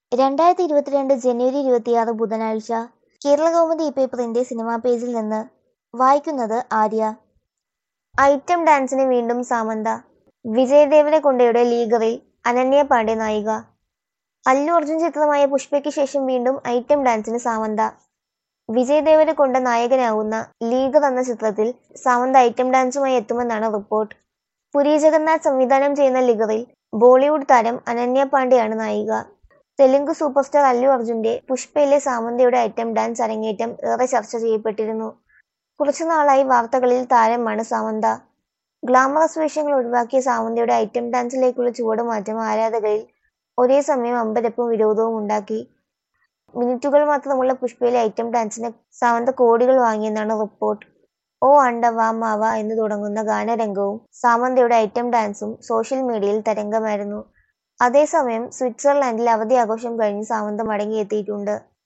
രണ്ടായിരത്തി ഇരുപത്തിരണ്ട് ജനുവരി ഇരുപത്തിയാറ് ബുധനാഴ്ച കേരളകൗമുദി പേപ്പറിന്റെ സിനിമാ പേജിൽ നിന്ന് വായിക്കുന്നത് ആര്യ ഐറ്റം ഡാൻസിന് വീണ്ടും സാമന്ത വിജയ് ദേവരകൊണ്ടയുടെ ലീഗറിൽ അനന്യ പാണ്ഡെ നായിക അല്ലു അർജുൻ ചിത്രമായ പുഷ്പയ്ക്ക് ശേഷം വീണ്ടും ഐറ്റം ഡാൻസിന് സാമന്ത വിജയ് ദേവരകൊണ്ട നായകനാവുന്ന ലീഗർ എന്ന ചിത്രത്തിൽ സാമന്ത ഐറ്റം ഡാൻസുമായി എത്തുമെന്നാണ് റിപ്പോർട്ട് പുരി ജഗന്നാഥ് സംവിധാനം ചെയ്യുന്ന ലിഗറിൽ ബോളിവുഡ് താരം അനന്യ പാണ്ഡെയാണ് നായിക തെലുങ്ക് സൂപ്പർ സ്റ്റാർ അല്ലു അർജുന്റെ പുഷ്പയിലെ സാമന്തയുടെ ഐറ്റം ഡാൻസ് അരങ്ങേറ്റം ഏറെ ചർച്ച ചെയ്യപ്പെട്ടിരുന്നു കുറച്ചുനാളായി വാർത്തകളിൽ താരമാണ് സാമന്ത ഗ്ലാമറസ് വേഷങ്ങൾ ഒഴിവാക്കിയ സാമന്തയുടെ ഐറ്റം ഡാൻസിലേക്കുള്ള ചുവടുമാറ്റം ആരാധകരിൽ ഒരേ സമയം അമ്പരപ്പും വിരോധവും ഉണ്ടാക്കി മിനിറ്റുകൾ മാത്രമുള്ള പുഷ്പയിലെ ഐറ്റം ഡാൻസിന് സാമന്ത കോടികൾ വാങ്ങിയെന്നാണ് റിപ്പോർട്ട് ഓ അണ്ട വാ മാവ എന്ന് തുടങ്ങുന്ന ഗാനരംഗവും സാമന്തയുടെ ഐറ്റം ഡാൻസും സോഷ്യൽ മീഡിയയിൽ തരംഗമായിരുന്നു അതേസമയം സ്വിറ്റ്സർലാൻഡിൽ അവധി ആഘോഷം കഴിഞ്ഞ് സാമന്ത മടങ്ങിയെത്തിയിട്ടുണ്ട്